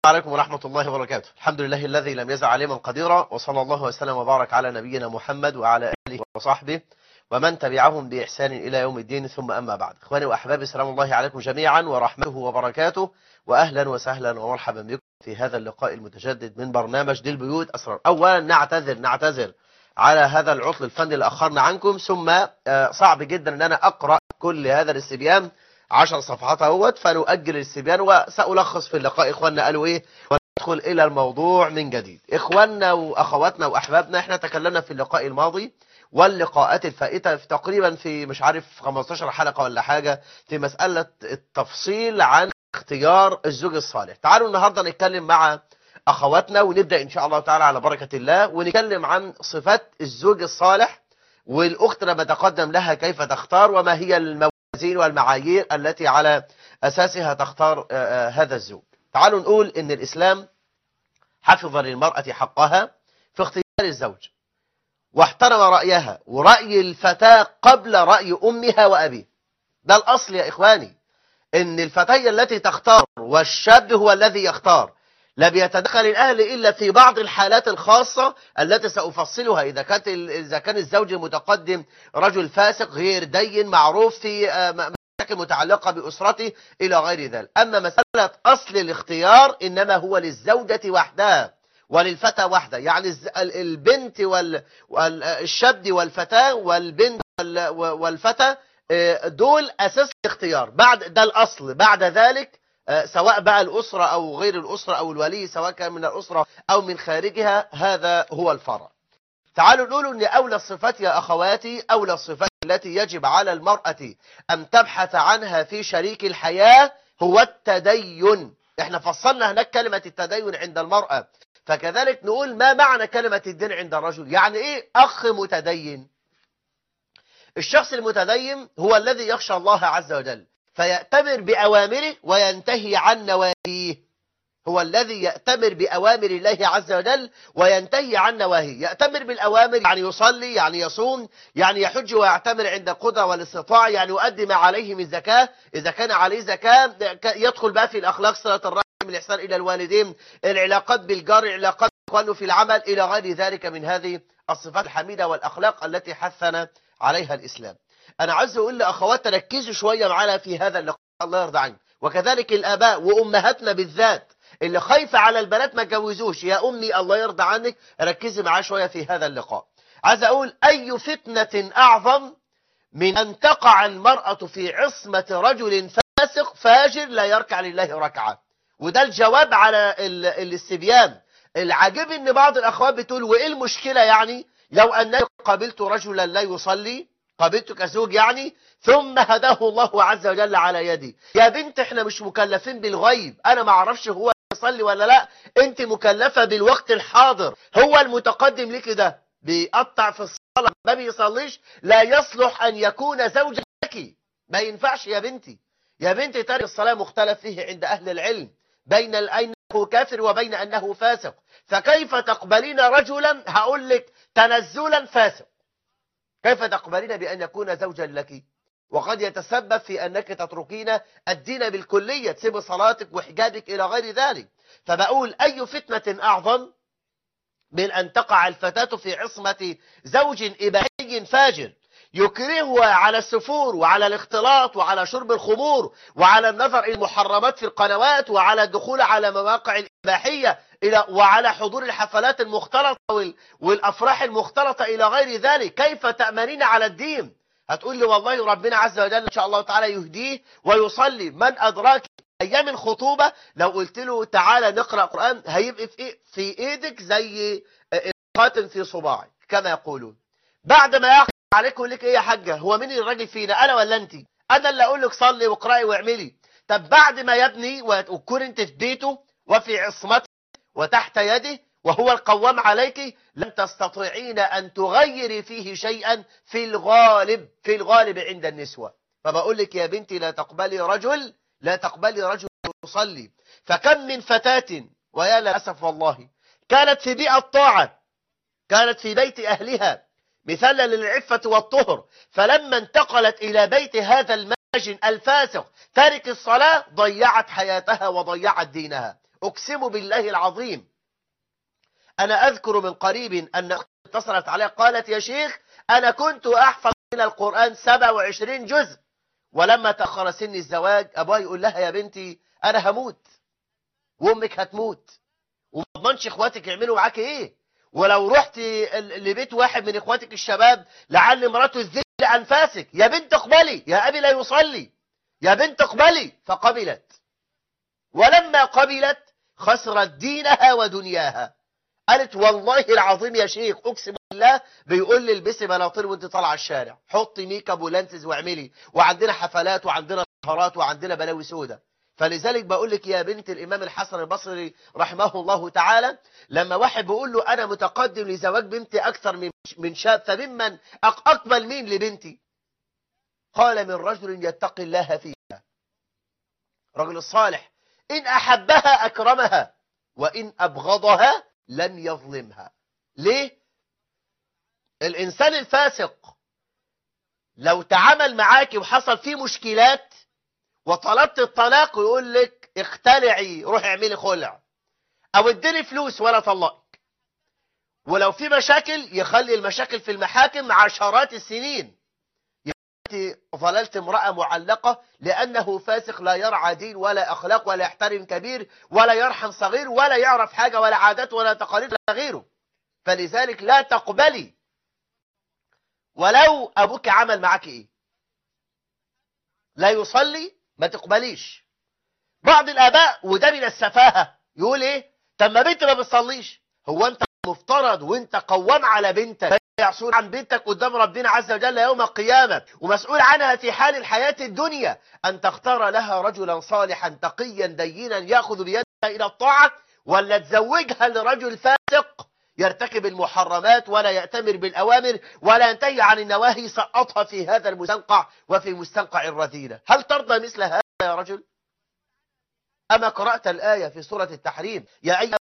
عليكم ورحمة الله وبركاته الحمد لله الذي لم يزع عليما قديرا وصلى الله وسلم وبارك على نبينا محمد وعلى آله وصحبه ومن تبعهم بإحسان إلى يوم الدين ثم أما بعد إخواني وأحبابي سلام الله عليكم جميعا ورحمته وبركاته وأهلا وسهلا ومرحبا بكم في هذا اللقاء المتجدد من برنامج دي البيوت أسرار أولا نعتذر نعتذر على هذا العطل الفني اللي أخرنا عنكم ثم صعب جدا أن أنا أقرأ كل هذا الاستبيان عشر صفحات اهوت فنؤجل الاستبيان وسألخص في اللقاء إخواننا قالوا إيه وندخل إلى الموضوع من جديد إخواننا وأخواتنا وأحبابنا إحنا تكلمنا في اللقاء الماضي واللقاءات الفائتة في تقريبا في مش عارف 15 حلقة ولا حاجة في مسألة التفصيل عن اختيار الزوج الصالح تعالوا النهاردة نتكلم مع أخواتنا ونبدأ إن شاء الله تعالى على بركة الله ونتكلم عن صفات الزوج الصالح والأخت لما تقدم لها كيف تختار وما هي الموازين والمعايير التي على أساسها تختار هذا الزوج تعالوا نقول إن الإسلام حفظ للمرأة حقها في اختيار الزوج واحترم رأيها ورأي الفتاة قبل رأي أمها وأبيه ده الأصل يا إخواني إن الفتاة التي تختار والشاب هو الذي يختار لا بيتدخل الأهل إلا في بعض الحالات الخاصة التي سأفصلها إذا كانت إذا كان الزوج المتقدم رجل فاسق غير دين معروف في مشاكل متعلقة بأسرته إلى غير ذلك أما مسألة أصل الاختيار إنما هو للزوجة وحدها وللفتى وحده يعني البنت والشاب والفتاة والبنت والفتى دول أساس الاختيار بعد ده الأصل بعد ذلك سواء بقى الأسرة أو غير الأسرة أو الولي سواء كان من الأسرة أو من خارجها هذا هو الفرع تعالوا نقول أن أولى الصفات يا أخواتي أولى الصفات التي يجب على المرأة أن تبحث عنها في شريك الحياة هو التدين احنا فصلنا هناك كلمة التدين عند المرأة فكذلك نقول ما معنى كلمة الدين عند الرجل يعني ايه أخ متدين الشخص المتدين هو الذي يخشى الله عز وجل فيأتمر بأوامره وينتهي عن نواهيه هو الذي يأتمر بأوامر الله عز وجل وينتهي عن نواهيه يأتمر بالأوامر يعني يصلي يعني يصوم يعني يحج ويعتمر عند القدرة والاستطاعة يعني يؤدي ما عليه من زكاة إذا كان عليه زكاة يدخل بقى في الأخلاق صلة الرحم الإحسان إلى الوالدين العلاقات بالجار العلاقات إخوانه في العمل إلى غير ذلك من هذه الصفات الحميدة والأخلاق التي حثنا عليها الإسلام أنا عايز أقول لأخوات تركزوا شوية معنا في هذا اللقاء الله يرضى عنك وكذلك الآباء وأمهاتنا بالذات اللي خايفة على البنات ما تجوزوش يا أمي الله يرضى عنك ركزي معاه شوية في هذا اللقاء عايز أقول أي فتنة أعظم من أن تقع المرأة في عصمة رجل فاسق فاجر لا يركع لله ركعة وده الجواب على الاستبيان العجيب ان بعض الأخوات بتقول وإيه المشكلة يعني لو أنني قابلت رجلا لا يصلي قابلته كزوج يعني ثم هداه الله عز وجل على يدي يا بنت احنا مش مكلفين بالغيب انا ما اعرفش هو يصلي ولا لا انت مكلفة بالوقت الحاضر هو المتقدم لك ده بيقطع في الصلاة ما بيصليش لا يصلح ان يكون زوجا لك ما ينفعش يا بنتي يا بنتي تارك الصلاة مختلف فيه عند اهل العلم بين انه كافر وبين انه فاسق فكيف تقبلين رجلا هقول لك تنزلا فاسق كيف تقبلين بأن يكون زوجا لك وقد يتسبب في أنك تتركين الدين بالكلية تسيب صلاتك وحجابك إلى غير ذلك فبقول أي فتنة أعظم من أن تقع الفتاة في عصمة زوج إباحي فاجر يكرهها على السفور وعلى الاختلاط وعلى شرب الخمور وعلى النظر إلى المحرمات في القنوات وعلى الدخول على مواقع الإباحية إلى وعلى حضور الحفلات المختلطة والأفراح المختلطة إلى غير ذلك كيف تأمنين على الدين هتقول لي والله ربنا عز وجل إن شاء الله تعالى يهديه ويصلي من أدراك أيام الخطوبة لو قلت له تعالى نقرأ قرآن هيبقى في, إيه؟ في إيدك زي خاتم في صباعك كما يقولون بعد ما يقع عليك يقول لك إيه يا حاجة هو مين الراجل فينا أنا ولا أنت أنا اللي أقول لك صلي واقرأي واعملي طب بعد ما يبني وتكون أنت في بيته وفي عصمته وتحت يده وهو القوام عليك لن تستطيعين أن تغيري فيه شيئا في الغالب في الغالب عند النسوة فبقول لك يا بنتي لا تقبلي رجل لا تقبلي رجل يصلي فكم من فتاة ويا للأسف والله كانت في بيئة طاعة كانت في بيت أهلها مثالا للعفة والطهر فلما انتقلت إلى بيت هذا الماجن الفاسق تارك الصلاة ضيعت حياتها وضيعت دينها أقسم بالله العظيم أنا أذكر من قريب أن أختي اتصلت علي قالت يا شيخ أنا كنت أحفظ من القرآن 27 جزء ولما تأخر سن الزواج أبوها يقول لها يا بنتي أنا هموت وأمك هتموت وما اضمنش إخواتك يعملوا معاك إيه ولو رحت ال- لبيت واحد من إخواتك الشباب لعل مراته تذل أنفاسك يا بنت اقبلي يا أبي لا يصلي يا بنت اقبلي فقبلت ولما قبلت خسرت دينها ودنياها قالت والله العظيم يا شيخ اقسم بالله بيقول لي البسي بناطيل وانت طالعه الشارع حطي ميك اب ولانسز واعملي وعندنا حفلات وعندنا سهرات وعندنا بلاوي سودة فلذلك بقول لك يا بنت الامام الحسن البصري رحمه الله تعالى لما واحد بيقول له انا متقدم لزواج بنتي اكثر من من شاب فممن أق- اقبل مين لبنتي قال من رجل يتقي الله فيها رجل الصالح ان احبها اكرمها وان ابغضها لن يظلمها ليه الانسان الفاسق لو تعامل معاك وحصل فيه مشكلات وطلبت الطلاق يقول لك اختلعي روحي اعملي خلع او اديني فلوس ولا طلقك ولو في مشاكل يخلي المشاكل في المحاكم عشرات السنين يبقى ظللت امرأة معلقة لأنه فاسق لا يرعى دين ولا أخلاق ولا يحترم كبير ولا يرحم صغير ولا يعرف حاجة ولا عادات ولا تقاليد ولا غيره فلذلك لا تقبلي ولو أبوك عمل معك إيه لا يصلي ما تقبليش بعض الآباء وده من السفاهة يقول إيه طب ما بنت ما بتصليش هو أنت مفترض وأنت قوام على بنتك يعصون عن بنتك قدام ربنا عز وجل يوم القيامة ومسؤول عنها في حال الحياة الدنيا أن تختار لها رجلا صالحا تقيا دينا يأخذ بيدها إلى الطاعة ولا تزوجها لرجل فاسق يرتكب المحرمات ولا يأتمر بالأوامر ولا ينتهي عن النواهي سقطها في هذا المستنقع وفي مستنقع الرذيلة هل ترضى مثل هذا يا رجل أما قرأت الآية في سورة التحريم يا أيها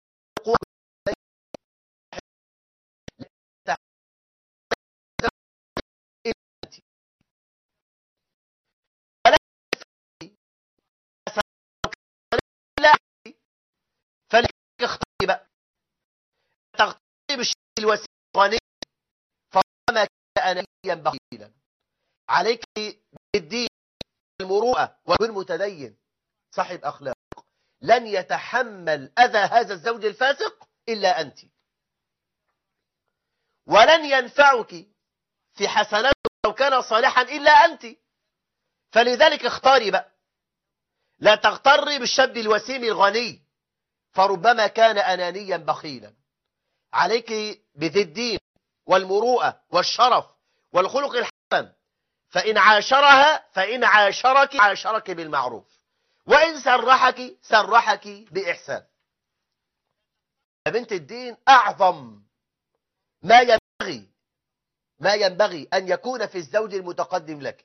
فلك اختاري بقى تغطي بالشيء الوسيل الغني فما كان أنيا بخيلا عليك بالدين المروءة وكن متدين صاحب أخلاق لن يتحمل أذى هذا الزوج الفاسق إلا أنت ولن ينفعك في حسناته لو كان صالحا إلا أنت فلذلك اختاري بقى لا تغتري بالشاب الوسيم الغني فربما كان أنانيا بخيلا عليك بذي الدين والمروءة والشرف والخلق الحسن فإن عاشرها فإن عاشرك عاشرك بالمعروف وإن سرحك سرحك بإحسان بنت الدين أعظم ما ينبغي ما ينبغي أن يكون في الزوج المتقدم لك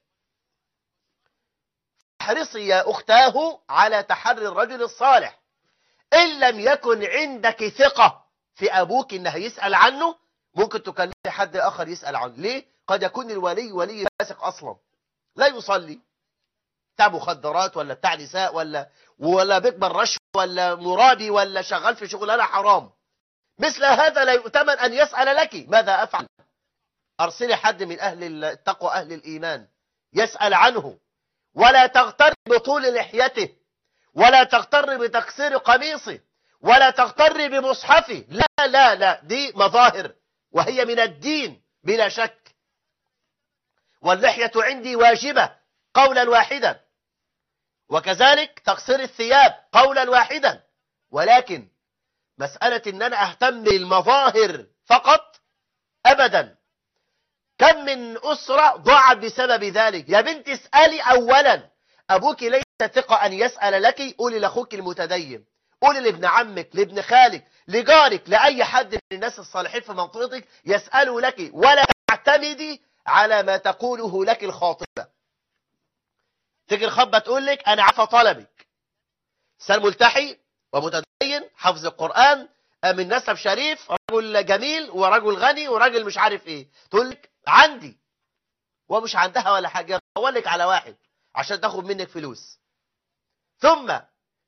احرصي يا أختاه على تحري الرجل الصالح إن لم يكن عندك ثقة في أبوك إنه يسأل عنه ممكن تكلمي حد آخر يسأل عنه ليه؟ قد يكون الولي ولي فاسق أصلا لا يصلي بتاع مخدرات ولا بتاع نساء ولا ولا بيقبل رشوة ولا مرابي ولا شغال في شغلانة حرام مثل هذا لا يؤتمن أن يسأل لك ماذا أفعل أرسلي حد من أهل التقوى أهل الإيمان يسأل عنه ولا تغتر بطول لحيته ولا تغتر بتقصير قميصه ولا تغتر بمصحفه لا لا لا دي مظاهر وهي من الدين بلا شك واللحية عندي واجبة قولا واحدا وكذلك تقصير الثياب قولا واحدا ولكن مسألة ان انا اهتم بالمظاهر فقط ابدا كم من اسرة ضاعت بسبب ذلك يا بنت اسألي اولا ابوك ليس ثقة ان يسأل لك قولي لاخوك المتدين قولي لابن عمك لابن خالك لجارك لأي حد من الناس الصالحين في منطقتك يسألوا لك ولا تعتمدي على ما تقوله لك الخاطبة تيجي الخطبة تقول لك أنا عارفة طلبك إنسان ملتحي ومتدين حفظ القرآن من نسب شريف رجل جميل ورجل غني ورجل مش عارف ايه تقول لك عندي ومش عندها ولا حاجة أقول لك على واحد عشان تاخد منك فلوس ثم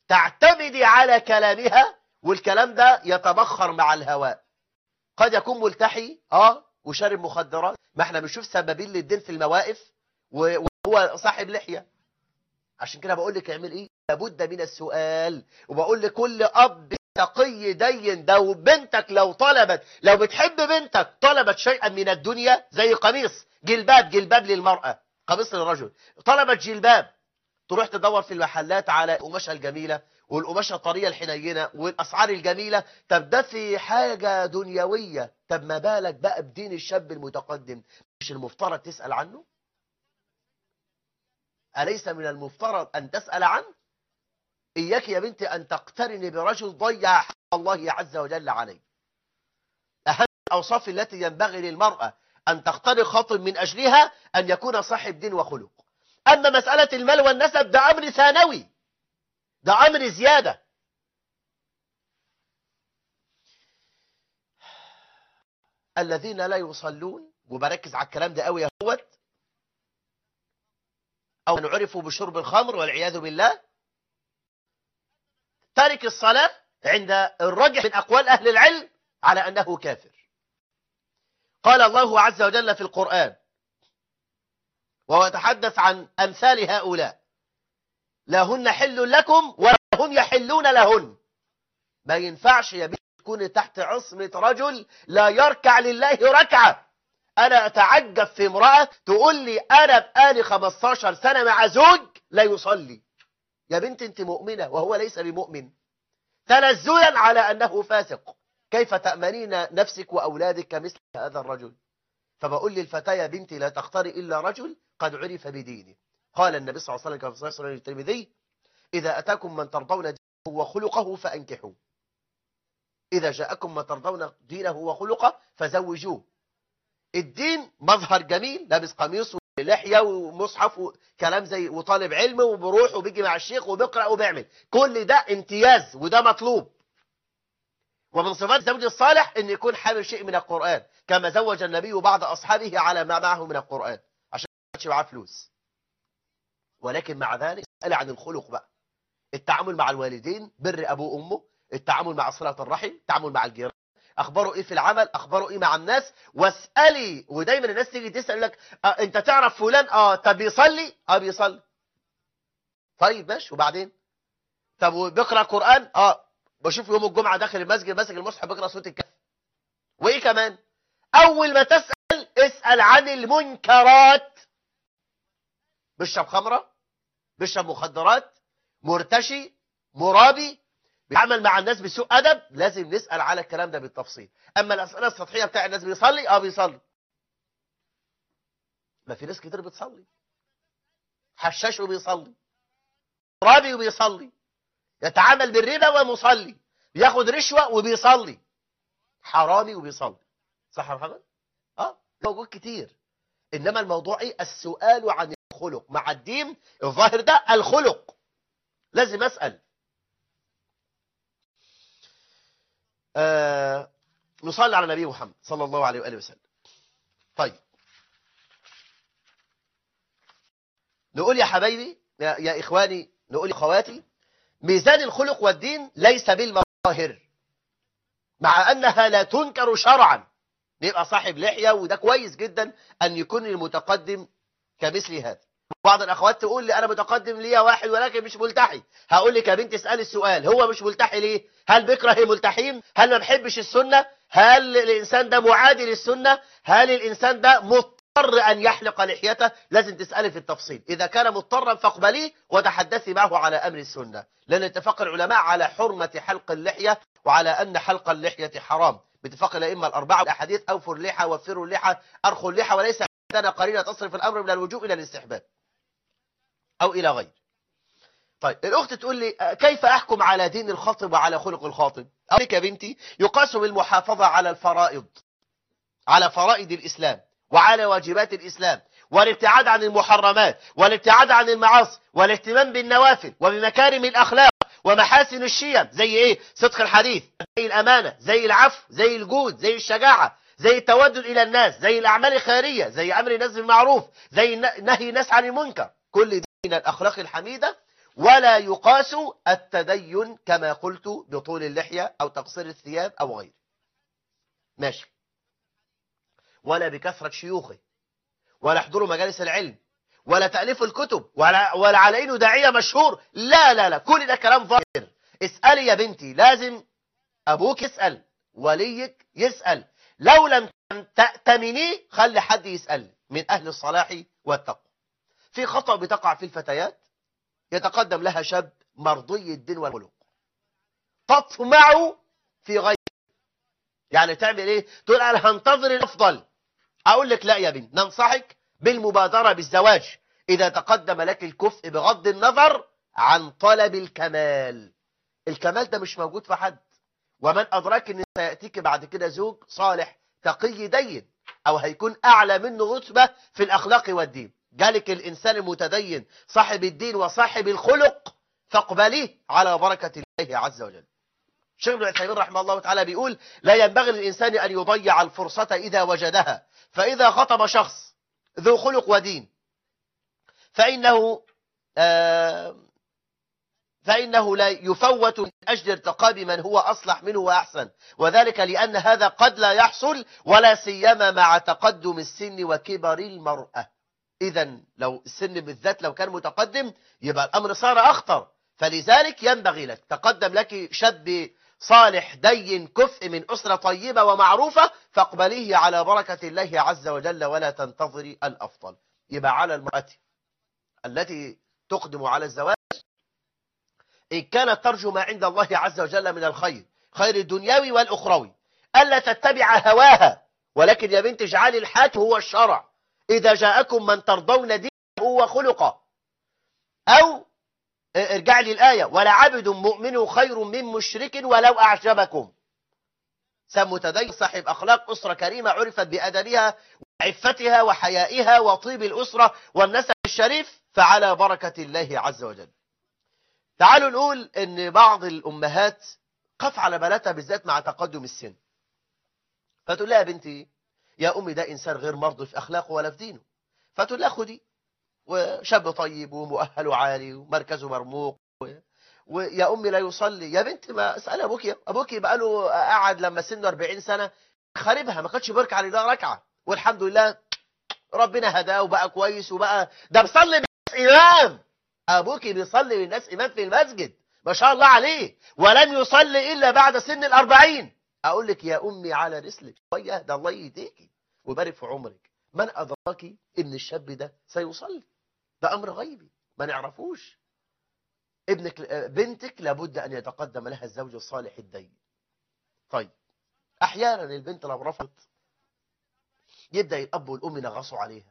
تعتمدي على كلامها والكلام ده يتبخر مع الهواء قد يكون ملتحي اه وشارب مخدرات ما احنا بنشوف سببين للدين في المواقف وهو صاحب لحيه عشان كده بقول لك اعمل ايه لابد من السؤال وبقول لكل اب تقي دين ده وبنتك لو طلبت لو بتحب بنتك طلبت شيئا من الدنيا زي قميص جلباب جلباب للمرأة قميص للرجل طلبت جلباب تروح تدور في المحلات على القماشة الجميلة والقماشة الطرية الحنينة والأسعار الجميلة طب ده في حاجة دنيوية طب ما بالك بقى بدين الشاب المتقدم مش المفترض تسأل عنه أليس من المفترض أن تسأل عنه إياك يا بنتي أن تقترني برجل ضيع حق الله عز وجل عليه أهم الأوصاف التي ينبغي للمرأة أن تختار خاطب من أجلها أن يكون صاحب دين وخلق أما مسألة المال والنسب ده أمر ثانوي ده أمر زيادة الذين لا يصلون وبركز على الكلام ده قوي يا هوت أو نعرفوا بشرب الخمر والعياذ بالله تارك الصلاة عند الرجح من أقوال أهل العلم على أنه كافر قال الله عز وجل في القرآن وهو يتحدث عن أمثال هؤلاء لا هن حل لكم ولا هم يحلون لهن ما ينفعش يا بنت تكون تحت عصمة رجل لا يركع لله ركعة أنا أتعجب في امرأة تقول لي أنا بقالي 15 سنة مع زوج لا يصلي يا بنت أنت مؤمنة وهو ليس بمؤمن تنزلا على أنه فاسق كيف تأمنين نفسك وأولادك مثل هذا الرجل فبقول للفتاة يا بنتي لا تختاري إلا رجل قد عرف بدينه قال النبي صلى الله عليه وسلم في صحيح سنن الترمذي إذا أتاكم من ترضون دينه وخلقه فأنكحوه إذا جاءكم من ترضون دينه وخلقه فزوجوه الدين مظهر جميل لابس قميص ولحية ومصحف وكلام زي وطالب علم وبروح وبيجي مع الشيخ وبيقرأ وبيعمل كل ده امتياز وده مطلوب ومن صفات الزوج الصالح ان يكون حامل شيء من القرآن كما زوج النبي بعض أصحابه على ما معه من القرآن عشان ما معاه فلوس ولكن مع ذلك اسأل عن الخلق بقى التعامل مع الوالدين بر أبوه وأمه التعامل مع صلة الرحم التعامل مع الجيران اخباره ايه في العمل اخباره ايه مع الناس واسالي ودايما الناس تيجي تسال لك آه انت تعرف فلان اه طب بيصلي اه بيصلي طيب ماشي وبعدين طب بيقرا قران اه بشوف يوم الجمعه داخل المسجد ماسك المصحف بيقرا سوره الكهف وايه كمان اول ما تسال اسال عن المنكرات بيشرب خمره بيشرب مخدرات مرتشي مرابي بيعمل مع الناس بسوء ادب لازم نسال على الكلام ده بالتفصيل اما الاسئله السطحيه بتاع الناس بيصلي اه بيصلي ما في ناس كتير بتصلي حشاش وبيصلي رابي وبيصلي يتعامل بالربا ومصلي بياخد رشوه وبيصلي حرامي وبيصلي صح يا محمد اه موجود كتير انما الموضوع ايه السؤال عن الخلق مع الدين الظاهر ده الخلق لازم اسال آه نصلي على النبي محمد صلى الله عليه وآله وسلم طيب نقول يا حبايبي يا, يا إخواني نقول يا أخواتي ميزان الخلق والدين ليس بالمظاهر مع أنها لا تنكر شرعا يبقى صاحب لحية وده كويس جدا أن يكون المتقدم كمثل هذا بعض الأخوات تقول لي أنا متقدم ليا واحد ولكن مش ملتحي هقول لك يا بنت اسألي السؤال هو مش ملتحي ليه هل بيكره الملتحين هل ما بيحبش السنة هل الإنسان ده معادي للسنة هل الإنسان ده مضطر أن يحلق لحيته لازم تسألي في التفصيل إذا كان مضطرا فاقبليه وتحدثي معه على أمر السنة لأن اتفق العلماء على حرمة حلق اللحية وعلى أن حلق اللحية حرام باتفاق الأئمة الأربعة الأحاديث أوفوا اللحى وفروا اللحى أرخوا اللحى وليس عندنا قرينة تصرف الأمر من الوجوب إلى الاستحباب أو إلى غير طيب الأخت تقول لي كيف أحكم على دين الخاطب وعلى خلق الخاطب أقولك يا بنتي يقاس بالمحافظة على الفرائض على فرائض الإسلام وعلى واجبات الإسلام والابتعاد عن المحرمات والابتعاد عن المعاصي والاهتمام بالنوافل وبمكارم الأخلاق ومحاسن الشيم زي إيه صدق الحديث زي الأمانة زي العفو زي الجود زي الشجاعة زي التودد إلى الناس زي الأعمال الخيرية زي أمر الناس بالمعروف زي نهي الناس عن المنكر كل دي من الأخلاق الحميدة ولا يقاس التدين كما قلت بطول اللحية أو تقصير الثياب أو غيره ماشي ولا بكثرة شيوخه ولا حضور مجالس العلم ولا تأليف الكتب ولا, ولا على إنه داعية مشهور لا لا لا كل ده كلام ظاهر اسألي يا بنتي لازم أبوك يسأل وليك يسأل لو لم تأتمنيه خلي حد يسأل من أهل الصلاح والتقوى في خطأ بتقع في الفتيات يتقدم لها شاب مرضي الدين والخلق تطمع في غيره يعني تعمل ايه تقول انا هنتظر الافضل اقول لك لا يا بنت ننصحك بالمبادرة بالزواج اذا تقدم لك الكفء بغض النظر عن طلب الكمال الكمال ده مش موجود في حد ومن ادراك ان سياتيك بعد كده زوج صالح تقي دين او هيكون اعلى منه رتبه في الاخلاق والدين جالك الانسان المتدين صاحب الدين وصاحب الخلق فاقبليه على بركه الله عز وجل شيخ ابن عثيمين رحمه الله تعالى بيقول لا ينبغي للإنسان أن يضيع الفرصة إذا وجدها فإذا خطب شخص ذو خلق ودين فإنه آه فإنه لا يفوت من أجل ارتقاب من هو أصلح منه وأحسن وذلك لأن هذا قد لا يحصل ولا سيما مع تقدم السن وكبر المرأة إذا لو السن بالذات لو كان متقدم يبقى الأمر صار أخطر فلذلك ينبغي لك تقدم لك شاب صالح دين كفء من أسرة طيبة ومعروفة فاقبليه على بركة الله عز وجل ولا تنتظري الأفضل يبقى على المرأة التي تقدم على الزواج إن كانت ترجو ما عند الله عز وجل من الخير خير الدنيوي والأخروي ألا تتبع هواها ولكن يا بنت اجعلي الحاكم هو الشرع إذا جاءكم من ترضون دينه وخلقه أو ارجع لي الآية ولا عبد مؤمن خير من مشرك ولو أعجبكم متدين صاحب أخلاق أسرة كريمة عرفت بأدبها وعفتها وحيائها وطيب الأسرة والنسب الشريف فعلى بركة الله عز وجل تعالوا نقول ان بعض الأمهات قف على بناتها بالذات مع تقدم السن فتقول لها يا بنتي يا أمي ده إنسان غير مرضي في أخلاقه ولا في دينه فتقول لها خدي وشاب طيب ومؤهل وعالي ومركزه مرموق و... ويا أمي لا يصلي يا بنت ما اسأل أبوك أبوك بقى له قعد لما سنه 40 سنة خاربها ما كانش بيركع لله ركعة والحمد لله ربنا هداه وبقى كويس وبقى ده بيصلي بالناس إمام أبوك بيصلي بالناس إمام في المسجد ما شاء الله عليه ولم يصلي إلا بعد سن الأربعين أقول لك يا أمي على رسلك شوية ده الله يهديكي ويبارك في عمرك من أدراك إن الشاب ده سيصلي ده أمر غيبي ما نعرفوش ابنك بنتك لابد أن يتقدم لها الزوج الصالح الدين طيب أحيانا البنت لو رفضت يبدأ الأب والأم ينغصوا عليها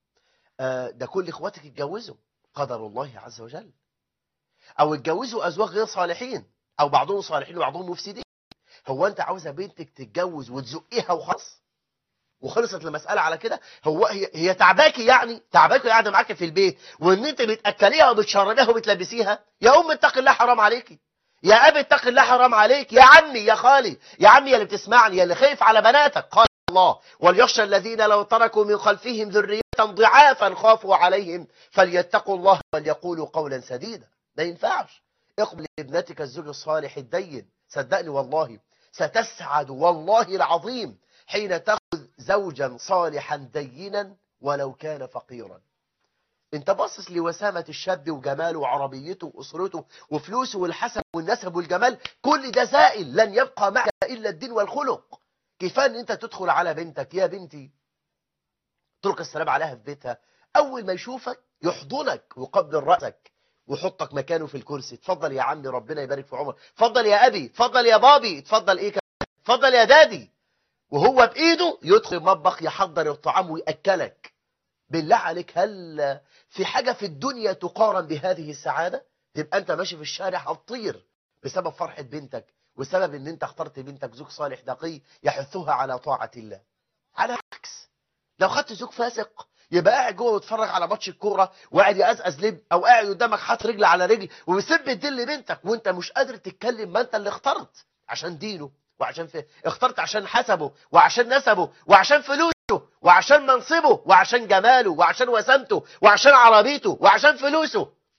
ده كل إخواتك اتجوزوا قدر الله عز وجل أو اتجوزوا أزواج غير صالحين أو بعضهم صالحين وبعضهم مفسدين هو أنت عاوزة بنتك تتجوز وتزقيها وخلاص وخلصت المسألة على كده هو هي, هي تعباكي يعني تعباكي قاعدة معاكي في البيت وان انت بتأكليها وبتشربيها وبتلبسيها يا ام اتق الله حرام عليكي يا اب اتق الله حرام عليك يا عمي يا خالي يا عمي يا اللي بتسمعني يا اللي خايف على بناتك قال الله وليخشى الذين لو تركوا من خلفهم ذرية ضعافا خافوا عليهم فليتقوا الله وليقولوا قولا سديدا ما ينفعش اقبل لابنتك الزوج الصالح الدين صدقني والله ستسعد والله العظيم حين تأخذ زوجا صالحا دينا ولو كان فقيرا انت باصص لوسامة الشاب وجماله وعربيته وأسرته وفلوسه والحسب والنسب والجمال كل ده زائل لن يبقى معك إلا الدين والخلق كفاية ان انت تدخل على بنتك يا بنتي ترك السلام عليها في بيتها أول ما يشوفك يحضنك ويقبل رأسك ويحطك مكانه في الكرسي اتفضل يا عمي ربنا يبارك في عمرك اتفضل يا أبي اتفضل يا بابي اتفضل ايه اتفضل يا دادي وهو بإيده يدخل المطبخ يحضر الطعام ويأكلك بالله عليك هل في حاجة في الدنيا تقارن بهذه السعادة تبقى أنت ماشي في الشارع هتطير بسبب فرحة بنتك وسبب أن أنت اخترت بنتك زوج صالح دقي يحثها على طاعة الله على عكس لو خدت زوج فاسق يبقى قاعد جوه ويتفرج على ماتش الكوره وقاعد يقزقز لب او قاعد قدامك حاطط رجل على رجل ويسب الدين لبنتك وانت مش قادر تتكلم ما انت اللي اخترت عشان دينه وعشان في... اخترت عشان حسبه وعشان نسبه وعشان فلوسه وعشان منصبه وعشان جماله وعشان وسامته وعشان عربيته وعشان فلوسه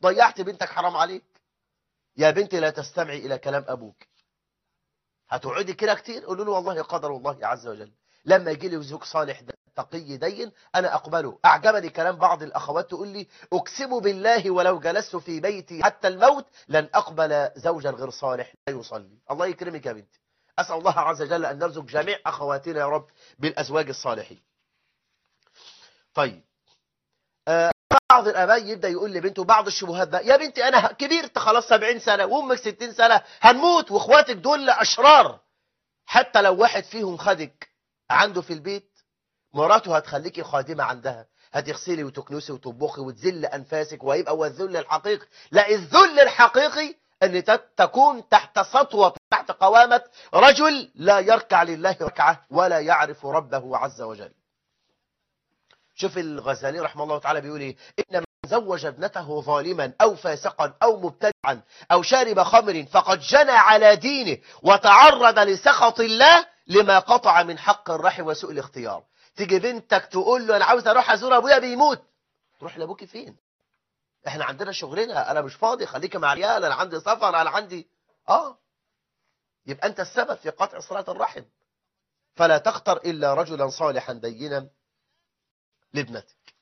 ضيعت بنتك حرام عليك يا بنتي لا تستمعي إلى كلام أبوك هتقعدي كده كتير قولوا له والله قدر الله عز وجل لما يجي لي زوج صالح تقي دين أنا أقبله أعجبني كلام بعض الأخوات تقول لي أقسم بالله ولو جلست في بيتي حتى الموت لن أقبل زوجا غير صالح لا يصلي الله يكرمك يا بنتي أسأل الله عز وجل أن نرزق جميع أخواتنا يا رب بالأزواج الصالحين طيب آه بعض الآباء يبدأ يقول لبنته بعض الشبهات بقى يا بنتي أنا كبرت خلاص 70 سنة وأمك 60 سنة هنموت وإخواتك دول أشرار حتى لو واحد فيهم خدك عنده في البيت مراته هتخليكي خادمة عندها هتغسلي وتكنسي وتطبخي وتذل أنفاسك وهيبقى هو الذل الحقيقي لا الذل الحقيقي أن تكون تحت سطوة تحت قوامة رجل لا يركع لله ركعة ولا يعرف ربه عز وجل شوف الغزالي رحمه الله تعالى بيقول ايه إن من زوج ابنته ظالما أو فاسقا أو مبتدعا أو شارب خمر فقد جنى على دينه وتعرض لسخط الله لما قطع من حق الرحم وسوء الاختيار تيجي بنتك تقول له أنا عاوز أروح أزور أبويا بيموت تروح لأبوكي فين احنا عندنا شغلنا أنا مش فاضي خليك مع عيال أنا عندي سفر أنا عندي آه يبقى أنت السبب في قطع صلاة الرحم فلا تختر إلا رجلا صالحا دينا لابنتك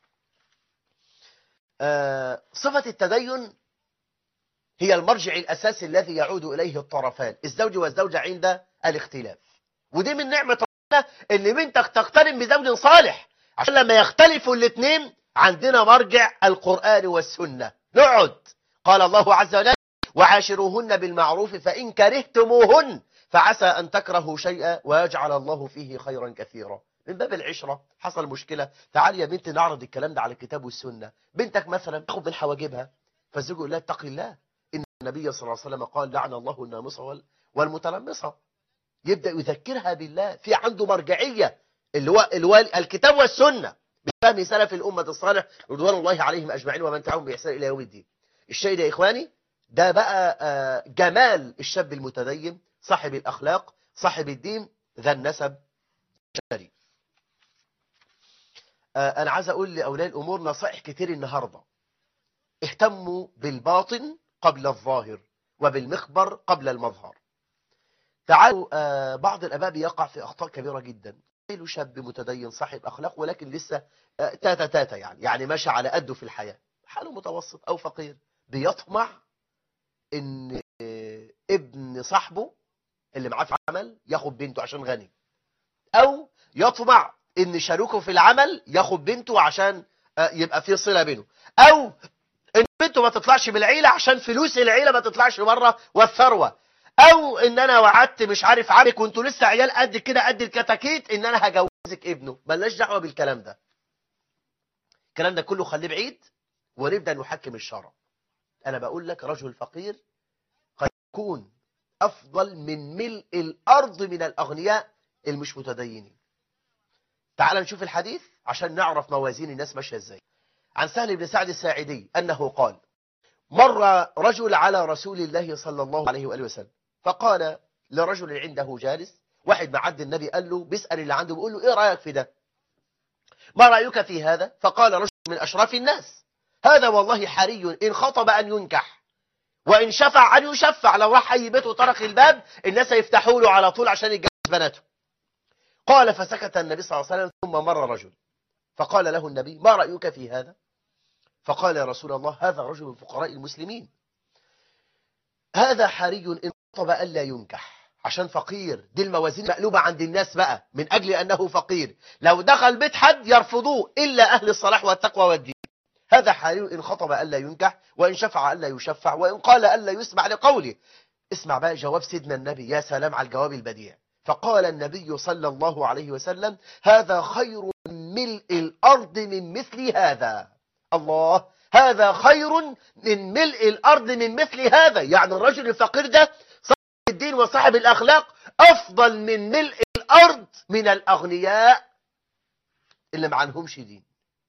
آه صفة التدين هي المرجع الأساسي الذي يعود إليه الطرفان الزوج والزوجة عند الاختلاف ودي من نعمة ربنا ان بنتك تقترن بزوج صالح عشان لما يختلفوا الاثنين عندنا مرجع القرآن والسنة نقعد قال الله عز وجل وعاشروهن بالمعروف فإن كرهتموهن فعسى أن تكرهوا شيئا ويجعل الله فيه خيرا كثيرا من باب العشرة حصل مشكلة تعالي يا بنتي نعرض الكلام ده على الكتاب والسنة بنتك مثلا تاخد من حواجبها فالزوج يقول لها اتقي الله إن النبي صلى الله عليه وسلم قال لعن الله النامصة والمتنمصة يبدأ يذكرها بالله في عنده مرجعية اللي هو, اللي هو الكتاب والسنة بفهم سلف الأمة الصالح رضوان الله عليهم أجمعين ومن تعاهم بإحسان إلى يوم الدين الشيء ده يا إخواني ده بقى جمال الشاب المتدين صاحب الأخلاق صاحب الدين ذا النسب الشريف أنا عايز أقول لأولياء الأمور نصائح كتير النهاردة اهتموا بالباطن قبل الظاهر وبالمخبر قبل المظهر تعالوا آه بعض الأباء بيقع في أخطاء كبيرة جدا له شاب متدين صاحب أخلاق ولكن لسه آه تاتا تاتا يعني يعني ماشي على قده في الحياة حاله متوسط أو فقير بيطمع إن آه ابن صاحبه اللي معاه في عمل ياخد بنته عشان غني أو يطمع إن شريكه في العمل ياخد بنته عشان يبقى في صلة بينه أو إن بنته ما تطلعش بالعيلة عشان فلوس العيلة ما تطلعش بره والثروة او ان انا وعدت مش عارف عارف وانتوا لسه عيال قد كده قد الكتاكيت ان انا هجوزك ابنه ملناش دعوه بالكلام ده الكلام ده كله خليه بعيد ونبدا نحكم الشرع انا بقول لك رجل فقير قد يكون افضل من ملء الارض من الاغنياء المش متدينين تعال نشوف الحديث عشان نعرف موازين الناس ماشيه ازاي عن سهل بن سعد الساعدي انه قال مر رجل على رسول الله صلى الله عليه وآله وسلم فقال لرجل عنده جالس واحد معد النبي قال له بيسأل اللي عنده بيقول له ايه رأيك في ده ما رأيك في هذا فقال رجل من أشراف الناس هذا والله حري إن خطب أن ينكح وإن شفع أن يشفع لو راح أي بيت وطرق الباب الناس يفتحوا له على طول عشان يتجوز بناته قال فسكت النبي صلى الله عليه وسلم ثم مر رجل فقال له النبي ما رأيك في هذا فقال يا رسول الله هذا رجل من فقراء المسلمين هذا حري إن خطب ألا ينكح عشان فقير دي الموازين مقلوبة عند الناس بقى من أجل أنه فقير لو دخل بيت حد يرفضوه إلا أهل الصلاح والتقوى والدين هذا حري إن خطب ألا ينكح وإن شفع ألا يشفع وإن قال ألا يسمع لقوله اسمع بقى جواب سيدنا النبي يا سلام على الجواب البديع فقال النبي صلى الله عليه وسلم هذا خير من ملء الأرض من مثل هذا الله هذا خير من ملء الأرض من مثل هذا يعني الرجل الفقير ده صاحب الدين وصاحب الأخلاق أفضل من ملء الأرض من الأغنياء اللي ما عنهمش دين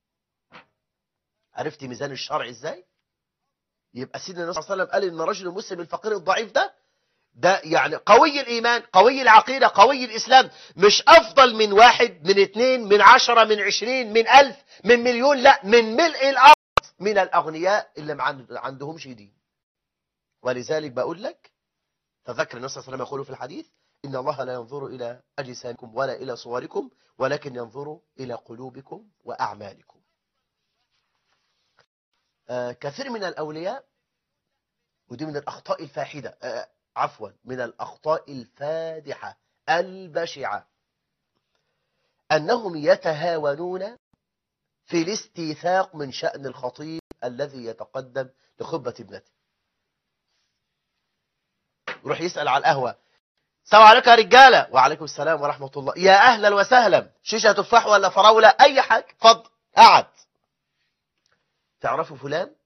عرفتي ميزان الشرع ازاي يبقى سيدنا النبي صلى الله عليه وسلم قال ان الرجل المسلم الفقير الضعيف ده ده يعني قوي الإيمان قوي العقيدة قوي الإسلام مش أفضل من واحد من اتنين من عشرة من عشرين من ألف من مليون لا من ملء الأرض من الأغنياء اللي ما عندهمش دين ولذلك بقول لك تذكر النبي صلى الله عليه وسلم يقول في الحديث إن الله لا ينظر إلى أجسامكم ولا إلى صوركم ولكن ينظر إلى قلوبكم وأعمالكم آه كثير من الأولياء ودي من الأخطاء الفاحدة آه عفوا من الأخطاء الفادحة البشعة أنهم يتهاونون في الاستيثاق من شأن الخطيب الذي يتقدم لخطبة ابنته يروح يسأل على القهوة السلام عليكم يا رجالة وعليكم السلام ورحمة الله يا أهلا وسهلا شيشة تفاح ولا فراولة أي حاجة اتفضل قعد تعرفوا فلان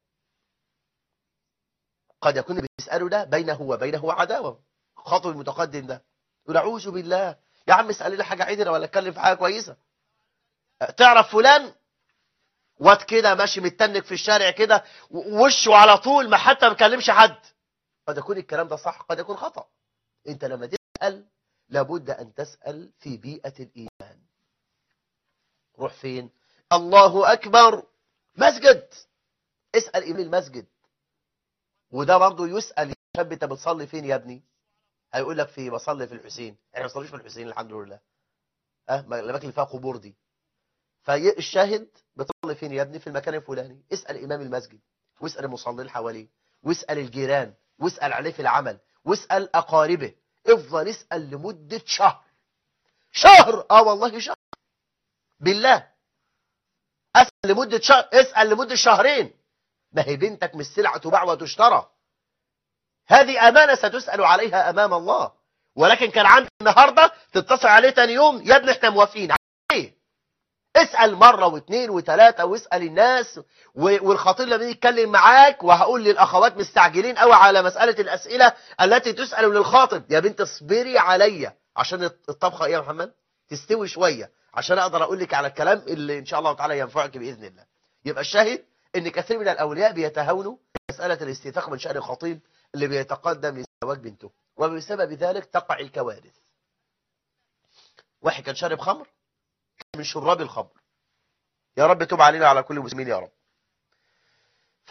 قد يكون بيسأله ده بينه وبينه عداوة خاطب المتقدم ده يقول أعوذ بالله يا عم اسأل لي حاجة عدلة ولا اتكلم في حاجة كويسة تعرف فلان واد كده ماشي متنك في الشارع كده وشه على طول ما حتى ما كلمش حد قد يكون الكلام ده صح قد يكون خطأ انت لما تسأل لابد ان تسأل في بيئة الايمان روح فين الله اكبر مسجد اسأل امام المسجد وده برضه يسأل شاب انت بتصلي فين يا ابني هيقول لك في بصلي في الحسين احنا ما بنصليش في الحسين الحمد لله اه الاماكن اللي فيها قبور دي فالشاهد بتصلي فين يا ابني في المكان الفلاني اسأل امام المسجد واسأل المصلين حواليه واسأل الجيران واسأل عليه في العمل واسأل أقاربه افضل اسأل لمدة شهر شهر اه والله شهر بالله اسأل لمدة شهر اسأل لمدة شهرين ما هي بنتك مش سلعة تباع وتشترى هذه أمانة ستسأل عليها أمام الله ولكن كان عندك النهاردة تتصل عليه تاني يوم يا ابني احنا موافقين عليه اسأل مرة واثنين وثلاثة واسأل الناس والخطيب لما يتكلم معاك وهقول للأخوات مستعجلين قوي على مسألة الأسئلة التي تسأل للخاطب يا بنت اصبري عليا عشان الطبخة ايه يا محمد تستوي شوية عشان اقدر اقول لك على الكلام اللي ان شاء الله تعالى ينفعك بإذن الله يبقى الشاهد ان كثير من الأولياء بيتهاونوا مسألة الاستيثاق من شأن الخطيب اللي بيتقدم لزواج بنته وبسبب ذلك تقع الكوارث واحد كان شارب خمر من شراب الخمر يا رب تب علينا على كل المسلمين يا رب ف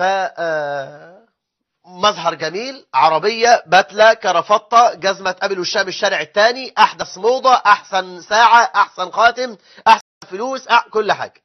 مظهر جميل عربية بتلة كرافطة جزمة قبل وشام الشارع الثاني أحدث موضة أحسن ساعة أحسن خاتم أحسن فلوس أح... كل حاجة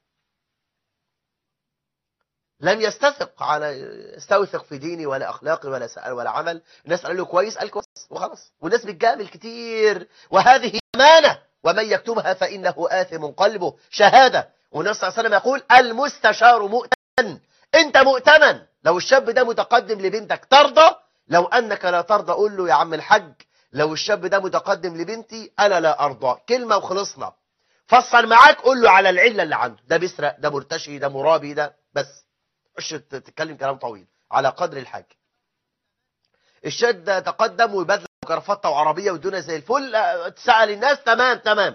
لم يستثق على يستوثق في ديني ولا أخلاقي ولا سأل ولا عمل الناس قالوا له كويس قال كويس وخلاص والناس بتجامل كتير وهذه أمانة ومن يكتبها فإنه آثم قلبه شهادة والنبي صلى الله عليه وسلم يقول المستشار مؤتمن انت مؤتمن لو الشاب ده متقدم لبنتك ترضى لو أنك لا ترضى قول له يا عم الحج لو الشاب ده متقدم لبنتي أنا لا أرضى كلمة وخلصنا فصل معاك قول له على العلة اللي عنده ده بيسرق ده مرتشي ده مرابي ده بس مش تتكلم كلام طويل على قدر الحاج الشاب ده تقدم وبدل كرفطة وعربية والدنيا زي الفل تسأل الناس تمام تمام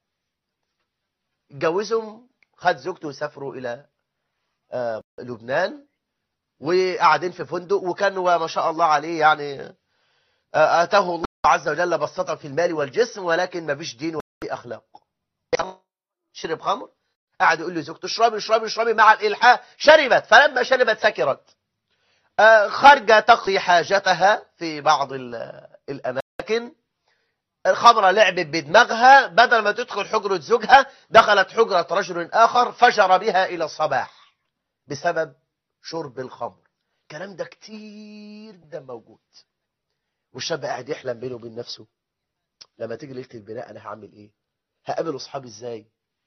اتجوزهم خد زوجته وسافروا إلى آه لبنان وقاعدين في فندق وكان ما شاء الله عليه يعني آه آتاه الله عز وجل بسطة في المال والجسم ولكن ما فيش دين ولا أخلاق شرب خمر قاعد يقول لزوجته اشربي اشربي اشربي مع الإلحاح شربت فلما شربت سكرت آه خارجة تقضي حاجتها في بعض الأماكن الخمرة لعبت بدماغها بدل ما تدخل حجرة زوجها دخلت حجرة رجل آخر فجر بها إلى الصباح بسبب شرب الخمر الكلام ده كتير ده موجود والشاب قاعد يحلم بينه وبين نفسه لما تيجي ليله البناء انا هعمل ايه هقابل اصحابي ازاي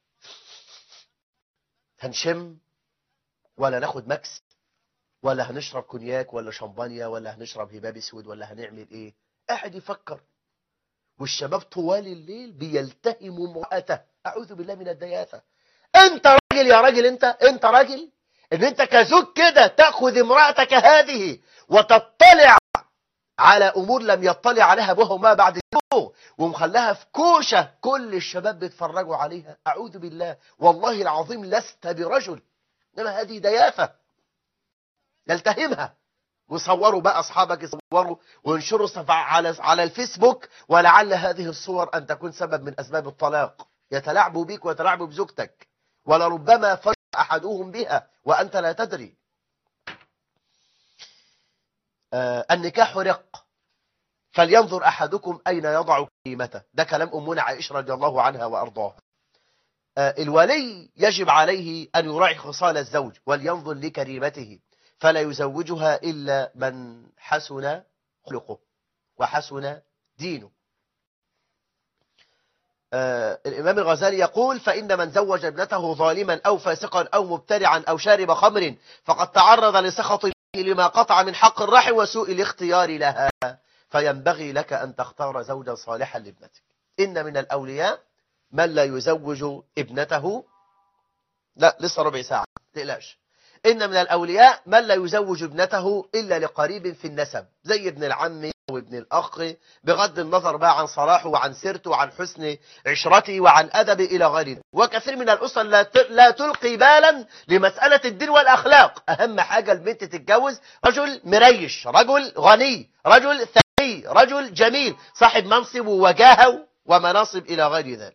هنشم ولا ناخد مكس ولا هنشرب كونياك ولا شمبانيا ولا هنشرب هباب اسود ولا هنعمل ايه قاعد يفكر والشباب طوال الليل بيلتهموا امرأته اعوذ بالله من الدياثه انت راجل يا راجل انت انت راجل ان انت كزوج كده تاخذ امرأتك هذه وتطلع على امور لم يطلع عليها ابوها وما بعد ابوه ومخليها في كوشه كل الشباب بيتفرجوا عليها اعوذ بالله والله العظيم لست برجل انما هذه دياثه نلتهمها وصوروا بقى اصحابك يصوروا وينشروا على على الفيسبوك ولعل هذه الصور ان تكون سبب من اسباب الطلاق يتلاعبوا بيك ويتلاعبوا بزوجتك ولربما فجأ احدهم بها وانت لا تدري آه النكاح رق فلينظر أحدكم أين يضع قيمته ده كلام أمنا عائشة رضي الله عنها وأرضاها آه الولي يجب عليه أن يراعي خصال الزوج ولينظر لكريمته فلا يزوجها إلا من حسن خلقه وحسن دينه آه الإمام الغزالي يقول فإن من زوج ابنته ظالما أو فاسقا أو مبتدعا أو شارب خمر فقد تعرض لسخط الله لما قطع من حق الرحم وسوء الاختيار لها فينبغي لك أن تختار زوجا صالحا لابنتك إن من الأولياء من لا يزوج ابنته لا لسه ربع ساعة تقلقش إن من الأولياء من لا يزوج ابنته إلا لقريب في النسب زي ابن العم وابن الأخ بغض النظر بقى عن صلاحه وعن سيرته وعن حسن عشرته وعن أدبه إلى غيره وكثير من الأسر لا لا تلقي بالا لمسألة الدين والأخلاق أهم حاجة البنت تتجوز رجل مريش رجل غني رجل ثري رجل جميل صاحب منصب ووجاهه ومناصب إلى غير ذلك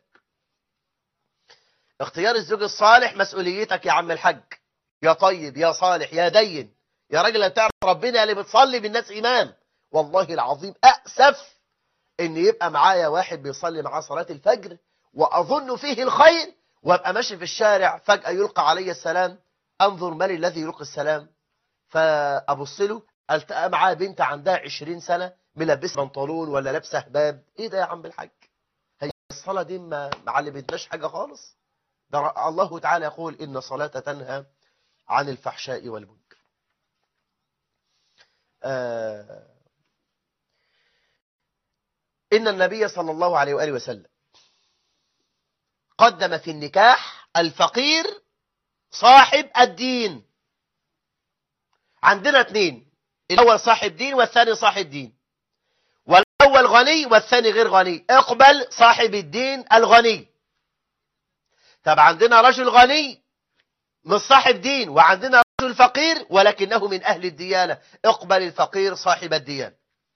اختيار الزوج الصالح مسؤوليتك يا عم الحاج يا طيب يا صالح يا دين يا راجل اللي بتعرف ربنا اللي بتصلي بالناس إمام والله العظيم أأسف ان يبقى معايا واحد بيصلي معاه صلاة الفجر وأظن فيه الخير وابقى ماشي في الشارع فجأة يلقى علي السلام أنظر من الذي يلقي السلام فأبص له التقى معاه بنت عندها 20 سنة ملبسه بنطلون ولا لابسه هباب ايه ده يا عم الحاج هي الصلاة دي ما علمتناش حاجة خالص ده الله تعالى يقول إن صلاة تنهى عن الفحشاء والمنكر آه إن النبي صلى الله عليه وآله وسلم قدم في النكاح الفقير صاحب الدين عندنا اثنين الأول صاحب دين والثاني صاحب دين والأول غني والثاني غير غني اقبل صاحب الدين الغني طب عندنا رجل غني مش صاحب دين وعندنا رجل فقير ولكنه من أهل الديانة اقبل الفقير صاحب الديانة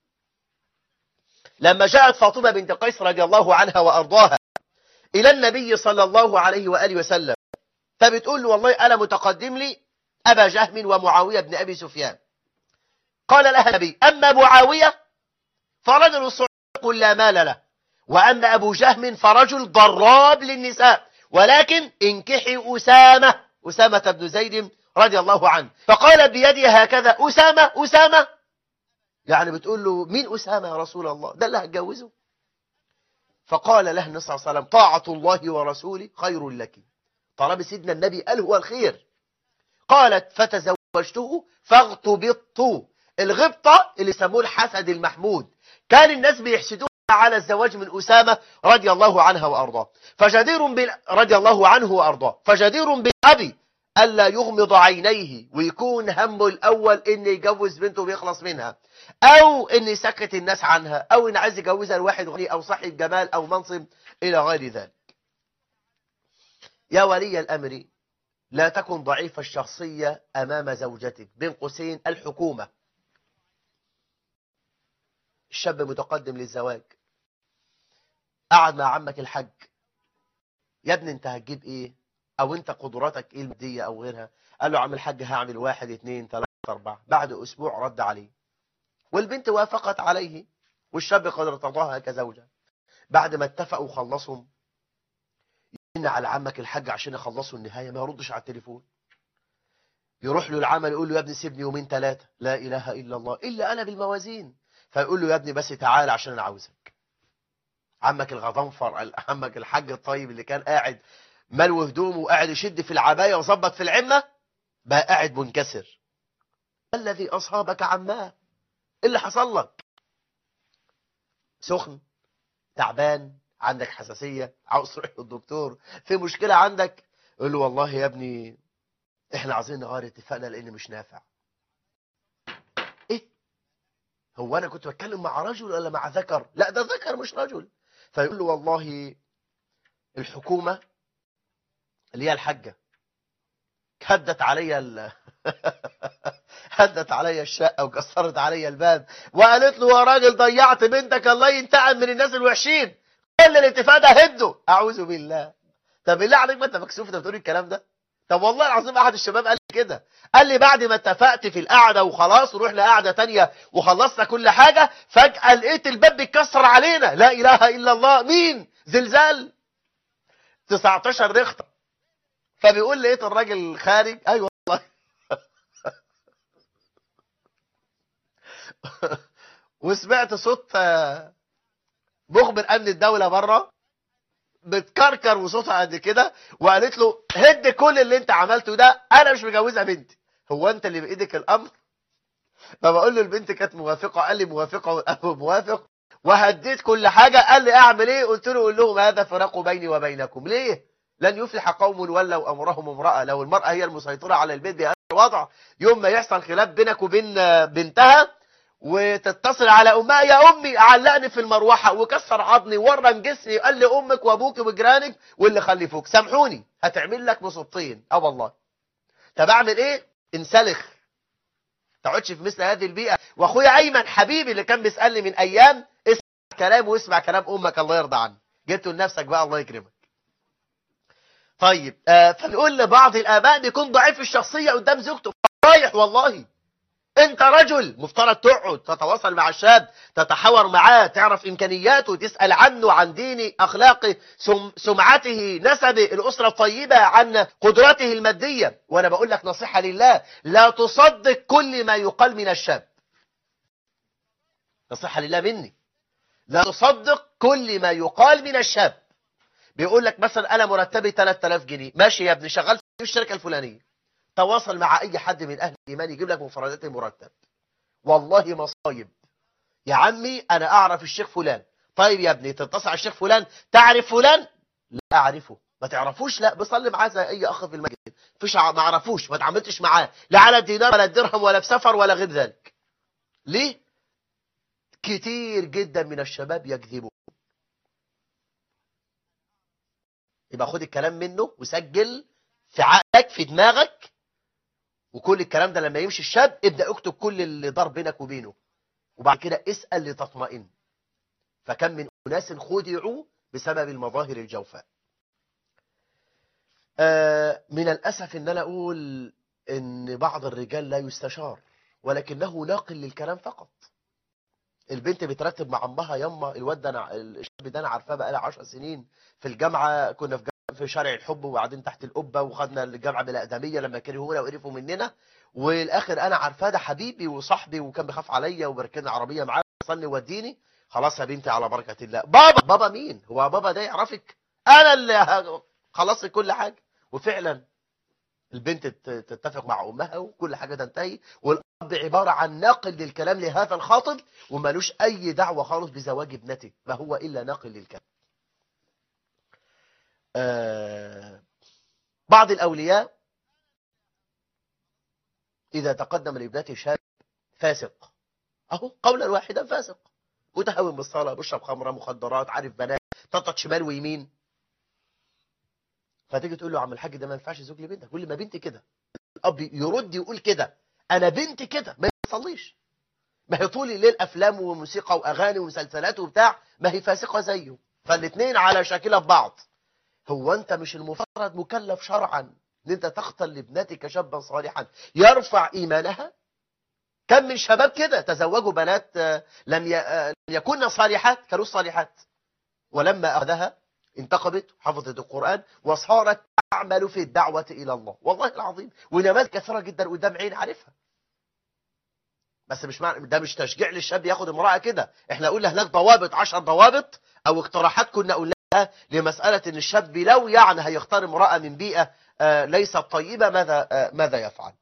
لما جاءت فاطمة بنت قيس رضي الله عنها وأرضاها إلى النبي صلى الله عليه وآله وسلم فبتقول له والله أنا متقدم لي أبا جهم ومعاوية بن أبي سفيان قال لها النبي أما معاوية فرجل صعق لا مال له وأما أبو جهم فرجل ضراب للنساء ولكن انكحي أسامة أسامة بن زيد رضي الله عنه فقال بيدها هكذا أسامة أسامة يعني بتقول له مين أسامة يا رسول الله ده اللي هتجوزه فقال له النبي صلى الله عليه وسلم طاعة الله ورسوله خير لك طالما سيدنا النبي قال هو الخير قالت فتزوجته فاغتبطت الغبطة اللي سموه الحسد المحمود كان الناس بيحسدوها على الزواج من أسامة رضي الله عنها وأرضاه فجدير بال... رضي الله عنه وأرضاه فجدير بالأبي ألا يغمض عينيه ويكون همه الأول إن يجوز بنته ويخلص منها أو إن يسكت الناس عنها أو إن عايز يجوزها لواحد غني أو صاحب جمال أو منصب إلى غير ذلك يا ولي الأمر لا تكن ضعيف الشخصية أمام زوجتك بين قوسين الحكومة الشاب متقدم للزواج قعد مع عمك الحج يا ابني انت هتجيب ايه او انت قدراتك ايه المادية او غيرها قال له عم الحج هعمل واحد اتنين تلاتة اربعة بعد اسبوع رد عليه والبنت وافقت عليه والشاب قد ارتضاها كزوجة بعد ما اتفقوا وخلصهم يرن على عمك الحج عشان يخلصوا النهاية ما يردش على التليفون يروح له العمل يقول له يا ابني سيبني يومين ثلاثة لا إله إلا الله إلا أنا بالموازين فيقول له يا ابني بس تعال عشان أنا عاوزك عمك الغضنفر عمك الحاج الطيب اللي كان قاعد ملو هدومه وقاعد يشد في العباية وظبط في العمة بقى قاعد منكسر الذي أصابك عماه اللي حصل لك سخن تعبان عندك حساسية عاوز تروح للدكتور في مشكلة عندك يقول له والله يا ابني احنا عايزين نغير اتفاقنا لان مش نافع ايه هو انا كنت بتكلم مع رجل ولا مع ذكر لا ده ذكر مش رجل فيقول له والله الحكومة اللي هي الحجة هدت عليا ال... هدت عليا الشقة وكسرت عليا الباب وقالت له يا راجل ضيعت بنتك الله ينتقم من الناس الوحشين كل الاتفاق ده هده اعوذ بالله طب بالله عليك ما انت مكسوف انت بتقول الكلام ده طب والله العظيم احد الشباب قال كده قال لي بعد ما اتفقت في القعدة وخلاص ونروح لقعدة تانية وخلصنا كل حاجة فجأة لقيت الباب بيتكسر علينا لا إله إلا الله مين زلزال 19 ريختر فبيقول لقيت الراجل خارج ايوه والله وسمعت صوت مخبر امن الدوله بره بتكركر وصوتها قد كده وقالت له هد كل اللي انت عملته ده انا مش مجوزه بنتي هو انت اللي بايدك الامر فبقول له البنت كانت موافقه قال لي موافقه وابو موافق وهديت كل حاجه قال لي اعمل ايه قلت له قول لهم هذا فراق بيني وبينكم ليه لن يفلح قوم ولوا امرهم امراه لو المراه هي المسيطره على البيت بهذا الوضع يوم ما يحصل خلاف بينك وبين بنتها وتتصل على امها يا امي علقني في المروحه وكسر عظمي ورم جسمي قال لي امك وابوك وجيرانك واللي خلفوك سامحوني هتعمل لك مصيبتين اه والله طب اعمل ايه انسلخ تقعدش في مثل هذه البيئه واخويا ايمن حبيبي اللي كان بيسالني من ايام اسمع كلام واسمع كلام امك الله يرضى عنك جبته لنفسك بقى الله يكرمك طيب آه فبيقول لبعض الاباء بيكون ضعيف الشخصيه قدام زوجته رايح والله انت رجل مفترض تقعد تتواصل مع الشاب تتحاور معاه تعرف امكانياته تسال عنه عن دينه اخلاقه سم سمعته نسبه الاسره الطيبه عن قدراته الماديه وانا بقول لك نصيحه لله لا تصدق كل ما يقال من الشاب نصيحه لله مني لا تصدق كل ما يقال من الشاب بيقول لك مثلا انا مرتبي 3000 جنيه ماشي يا ابني شغال في الشركه الفلانيه تواصل مع اي حد من اهل الايمان يجيب لك مفردات المرتب والله مصايب يا عمي انا اعرف الشيخ فلان طيب يا ابني تتصل على الشيخ فلان تعرف فلان لا اعرفه ما تعرفوش لا بصلي معاه زي اي اخ في المسجد فيش ما اعرفوش ما اتعاملتش معاه لا على الدينار ولا الدرهم ولا في سفر ولا غير ذلك ليه كتير جدا من الشباب يكذبون يبقى خد الكلام منه وسجل في عقلك في دماغك وكل الكلام ده لما يمشي الشاب ابدأ اكتب كل اللي دار بينك وبينه وبعد كده اسأل لتطمئن فكم من أناس خدعوا بسبب المظاهر الجوفاء آه من الأسف ان أنا أقول ان بعض الرجال لا يستشار ولكنه ناقل للكلام فقط البنت بترتب مع امها يما الواد ده انا الشاب ده انا عارفاه بقى لها 10 سنين في الجامعه كنا في في شارع الحب وقاعدين تحت القبه وخدنا الجامعه بالاقدميه لما كرهونا وقرفوا مننا والاخر انا عارفاه ده حبيبي وصاحبي وكان بيخاف عليا وبركني عربيه معاه وصلني وديني خلاص يا بنتي على بركه الله بابا بابا مين هو بابا ده يعرفك انا اللي خلصت كل حاجه وفعلا البنت تتفق مع امها وكل حاجه تنتهي والاب عباره عن ناقل للكلام لهذا الخاطب ومالوش اي دعوه خالص بزواج ابنته ما هو الا ناقل للكلام آه بعض الأولياء إذا تقدم لابنته شاب فاسق أهو قولا واحدا فاسق متهاون بالصلاة بيشرب خمرة مخدرات عارف بنات تطط شمال ويمين فتيجي تقول له عم الحاج ده ما ينفعش زوج لبنتك يقول لي ما بنتي كده الأب يرد يقول كده أنا بنتي كده ما يصليش ما هي طول الليل أفلام وموسيقى وأغاني ومسلسلات وبتاع ما هي فاسقة زيه فالاثنين على شاكلة في بعض هو أنت مش المفترض مكلف شرعا ان انت تختل لابنتك شابا صالحا يرفع ايمانها كم من شباب كده تزوجوا بنات لم يكن صالحات كانوا صالحات ولما اخذها انتقبت حفظت القرآن وصارت تعمل في الدعوة إلى الله والله العظيم ونماذج كثيرة جدا قدام عين عارفها بس مش معنى ده مش تشجيع للشاب ياخد امرأة كده احنا قلنا هناك ضوابط عشر ضوابط او اقتراحات كنا قلناها لمسألة ان الشاب لو يعني هيختار امرأة من بيئة آه ليست طيبة ماذا آه ماذا يفعل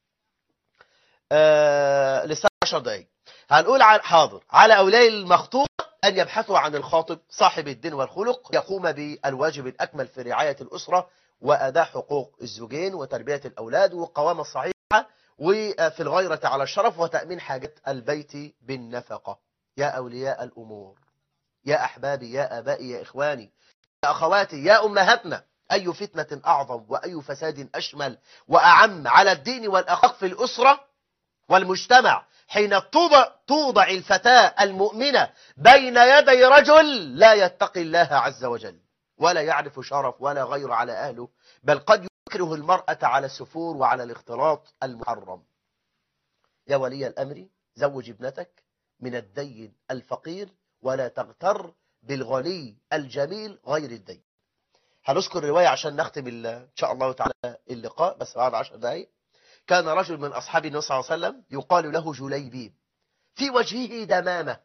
آه لسه 10 دقايق هنقول عن حاضر على أولياء المخطوب أن يبحثوا عن الخاطب صاحب الدين والخلق يقوم بالواجب الأكمل في رعاية الأسرة وأداء حقوق الزوجين وتربية الأولاد والقوامة الصحيحة وفي الغيرة على الشرف وتأمين حاجة البيت بالنفقة يا أولياء الأمور يا أحبابي يا أبائي يا إخواني يا أخواتي يا أمهاتنا أي فتنة أعظم وأي فساد أشمل وأعم على الدين والأخلاق في الأسرة والمجتمع حين توضع, توضع الفتاة المؤمنة بين يدي رجل لا يتقي الله عز وجل ولا يعرف شرف ولا غير على أهله بل قد يكره المرأة على السفور وعلى الاختلاط المحرم يا ولي الأمر زوج ابنتك من الدين الفقير ولا تغتر بالغني الجميل غير الدين هنذكر رواية عشان نختم إن شاء الله تعالى اللقاء بس بعد عشر دقائق كان رجل من أصحاب النبي صلى الله عليه وسلم يقال له جليبيب في وجهه دمامة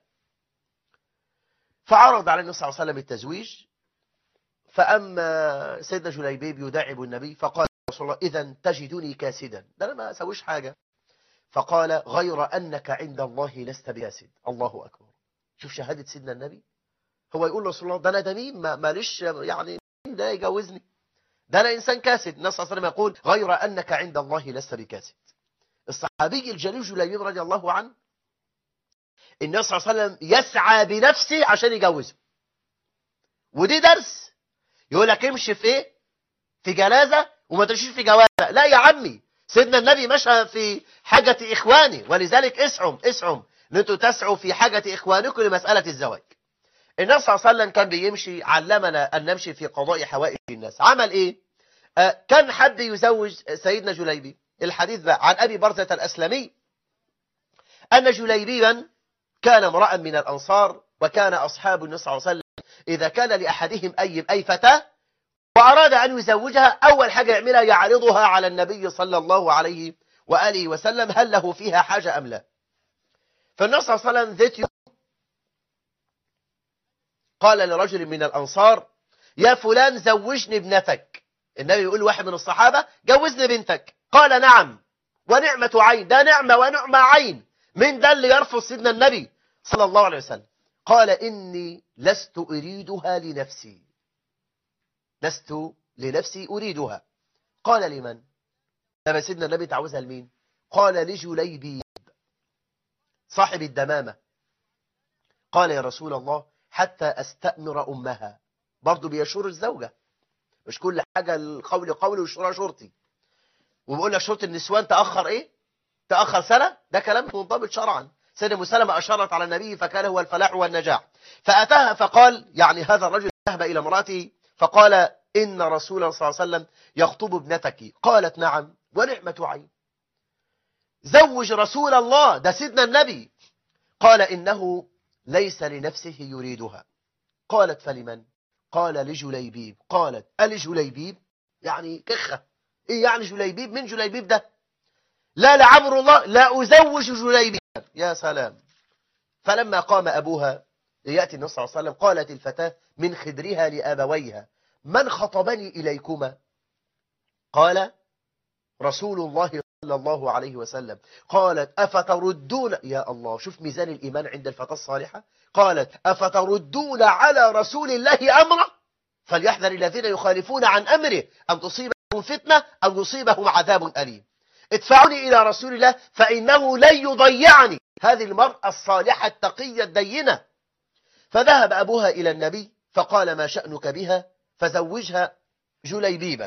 فعرض على النبي صلى الله عليه وسلم التزويج فأما سيدنا جليبيب يداعب النبي فقال رسول الله إذا تجدني كاسدا ده أنا ما أسويش حاجة فقال غير أنك عند الله لست بكاسد الله أكبر شوف شهادة سيدنا النبي هو يقول رسول الله ده أنا دميم ما ماليش يعني مين ده يجوزني ده أنا إنسان كاسد النبي صلى الله عليه وسلم يقول غير أنك عند الله لست بكاسد الصحابي الجليل جليبيب رضي الله عنه النبي صلى الله عليه وسلم يسعى بنفسه عشان يجوزه ودي درس يقول لك امشي في ايه في جنازة وما تمشيش في جوازة لا يا عمي سيدنا النبي مشى في حاجة إخواني ولذلك اسعم اسعم ان انتوا تسعوا في حاجة إخوانكم لمسألة الزواج النبي صلى الله عليه وسلم كان بيمشي علمنا أن نمشي في قضاء حوائج الناس عمل إيه آه كان حد يزوج سيدنا جليبي الحديث بقى عن أبي برزة الأسلمي أن جليبيبا كان امرأ من الأنصار وكان أصحاب النبي صلى الله عليه وسلم إذا كان لأحدهم أي أي فتاة وأراد أن يزوجها أول حاجة يعملها يعرضها على النبي صلى الله عليه وآله وسلم هل له فيها حاجة أم لا فالنبي صلى الله عليه وسلم ذات يوم قال لرجل من الأنصار يا فلان زوجني ابنتك النبي يقول واحد من الصحابة جوزني بنتك قال نعم ونعمة عين ده نعمة ونعمة عين من ده اللي يرفض سيدنا النبي صلى الله عليه وسلم قال إني لست أريدها لنفسي لست لنفسي أريدها قال لمن لما سيدنا النبي تعوزها لمين قال لجليبيب صاحب الدمامة قال يا رسول الله حتى أستأمر أمها برضو بيشور الزوجة مش كل حاجة القول قولي والشورى شرطي وبقول لك شرط النسوان تأخر إيه تأخر سنة ده كلام منضبط شرعا سيدة مسلمة أشارت على النبي فكان هو الفلاح والنجاح فأتاها فقال يعني هذا الرجل ذهب إلى امرأته فقال إن رسول الله صلى الله عليه وسلم يخطب ابنتك قالت نعم ونعمة عين زوج رسول الله ده سيدنا النبي قال إنه ليس لنفسه يريدها قالت فلمن قال لجليبيب قالت ألجليبيب يعني كخة إيه يعني جليبيب من جليبيب ده لا لعمر الله لا أزوج جليبيب يا سلام فلما قام أبوها ليأتي النبي صلى الله عليه وسلم قالت الفتاة من خدرها لأبويها من خطبني إليكما قال رسول الله صلى الله عليه وسلم قالت أفتردون يا الله شوف ميزان الإيمان عند الفتاة الصالحة قالت أفتردون على رسول الله أمره فليحذر الذين يخالفون عن أمره أن تصيبهم فتنة أو يصيبهم عذاب أليم ادفعوني إلى رسول الله فإنه لن يضيعني هذه المرأة الصالحة التقية الدينة فذهب أبوها إلى النبي فقال ما شأنك بها فزوجها جليبيبا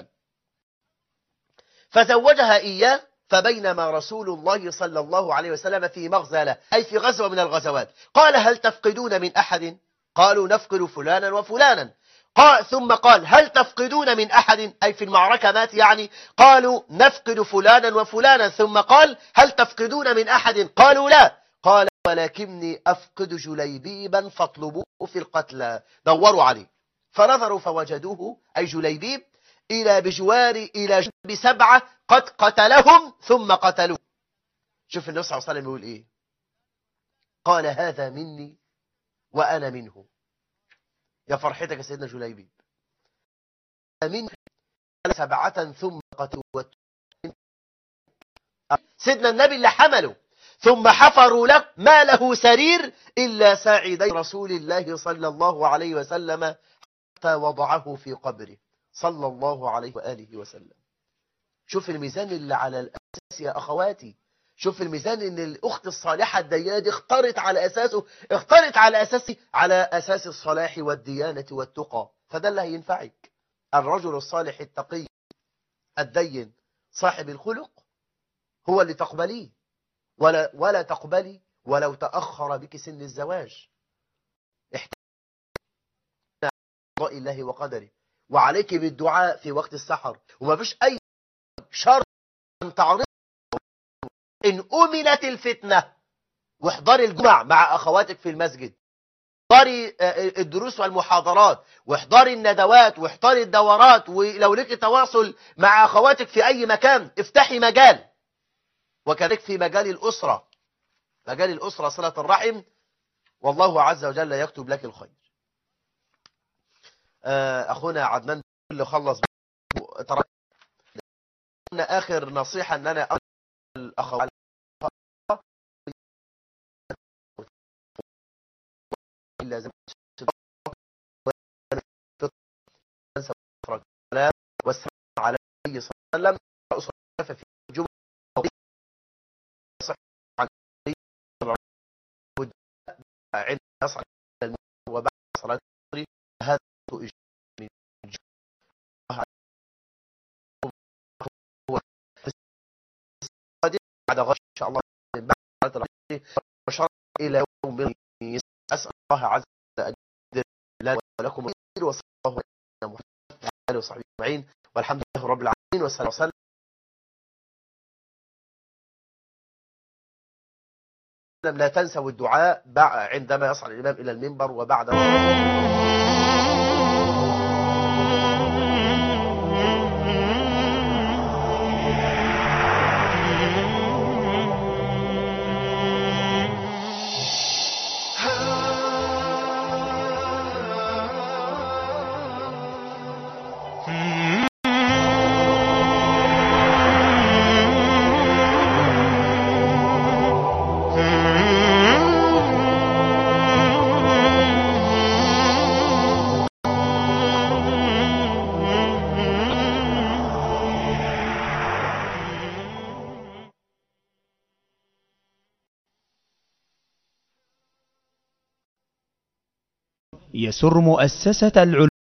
فزوجها إياه فبينما رسول الله صلى الله عليه وسلم في مغزلة أي في غزوة من الغزوات قال هل تفقدون من أحد قالوا نفقد فلانا وفلانا قال ثم قال هل تفقدون من أحد أي في المعركة مات يعني قالوا نفقد فلانا وفلانا ثم قال هل تفقدون من أحد قالوا لا قال ولكني أفقد جليبيبا فاطلبوه في القتلى دوروا عليه فنظروا فوجدوه أي جليبيب إلى بجوار إلى جنب سبعة قد قتلهم ثم قتلوه شوف النبي صلى الله عليه وسلم يقول إيه قال هذا مني وأنا منه يا فرحتك يا سيدنا جليبيب من سبعة ثم قتلوا سيدنا النبي اللي حمله ثم حفروا له ما له سرير إلا ساعدي رسول الله صلى الله عليه وسلم حتى وضعه في قبره صلى الله عليه وآله وسلم شوف الميزان اللي على الأساس يا أخواتي شوف الميزان ان الأخت الصالحة الديانة دي اختارت على أساسه اختارت على أساسه على أساس الصلاح والديانة والتقى فده اللي هينفعك الرجل الصالح التقي الدين صاحب الخلق هو اللي تقبليه ولا, ولا تقبلي ولو تأخر بك سن الزواج احتاج الله وقدره وعليك بالدعاء في وقت السحر وما فيش أي شرط أن تعرض إن أمنت الفتنة واحضري الجمع مع أخواتك في المسجد احضري الدروس والمحاضرات واحضري الندوات واحضري الدورات ولو لك تواصل مع أخواتك في أي مكان افتحي مجال وكذلك في مجال الأسرة مجال الأسرة صلة الرحم والله عز وجل يكتب لك الخير أخونا عدنان اللي خلص آخر نصيحة أن أنا الأخوات لازم والسلام على النبي صلى الله عليه وسلم في الجمعة عند يصعد وبعد صلاة الظهر هذا من بعد غش ان شاء الله بعد صلاة العصر الى يوم أسأل الله عز وجل لنا ولكم وصلى الله على محمد وعلى وصحبه أجمعين والحمد لله رب العالمين والصلاة والسلام لا تنسوا الدعاء عندما يصعد الإمام إلى المنبر وبعد يسر مؤسسة العلوم